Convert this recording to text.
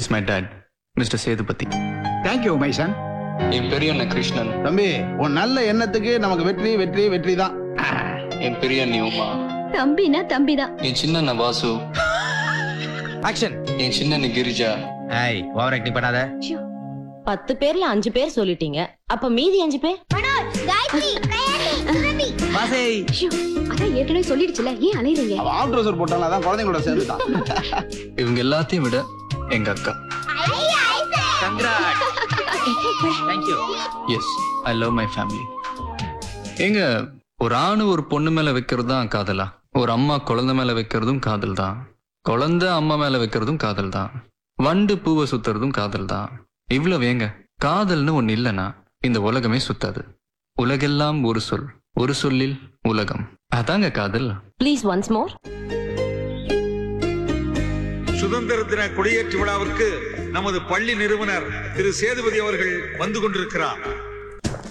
is my dad mister Sethupathi thank you my son என் பெரிய அண்ணன் கிருஷ்ணன் தம்பி உன் நல்ல எண்ணத்துக்கு நமக்கு வெற்றி வெற்றி வெற்றி தான் என் பெரிய அண்ணி உமா தம்பினா தம்பிதான் என் சின்ன அண்ணன் வாசு ஆக்ஷன் என் சின்ன அண்ணி கிரிஜா ஏய் ஓவர் ஆக்டிங் பண்ணாத பத்து பேர்ல அஞ்சு பேர் சொல்லிட்டீங்க அப்ப மீதி அஞ்சு பேர் பாசே ஐயோ, அதான் ஏற்கனவே சொல்லிடுச்சுல ஏன் அலையறீங்க அவன் ஆஃப் ட்ரௌசர் போட்டாலும் அதான் குழந்தைங்களோட சேர்ந்துட்டான் இவங்க எல்லாத்தையும் விட எங்க அக்கா congrat thank you yes I love my family ஏங்க ஒரு ஆணு ஒரு பொண்ணு மேல வைக்கிறது தான் காதலா ஒரு அம்மா குழந்தை மேல வைக்கிறதும் காதல் தான் குழந்தை அம்மா மேல வைக்கிறதும் காதல் தான் வண்டு பூவை சுத்துறதும் காதல் தான் இவ்வளவு ஏங்க காதல்னு ஒண்ணு இல்லைன்னா இந்த உலகமே சுத்தாது உலகெல்லாம் ஒரு சொல் ஒரு சொல்லில் உலகம் அதாங்க காதல் ப்ளீஸ் ஒன்ஸ் மோர் சுதந்திர தின கொடியேற்று விழாவிற்கு நமது பள்ளி நிறுவனர் திரு சேதுபதி அவர்கள் வந்து கொண்டிருக்கிறார்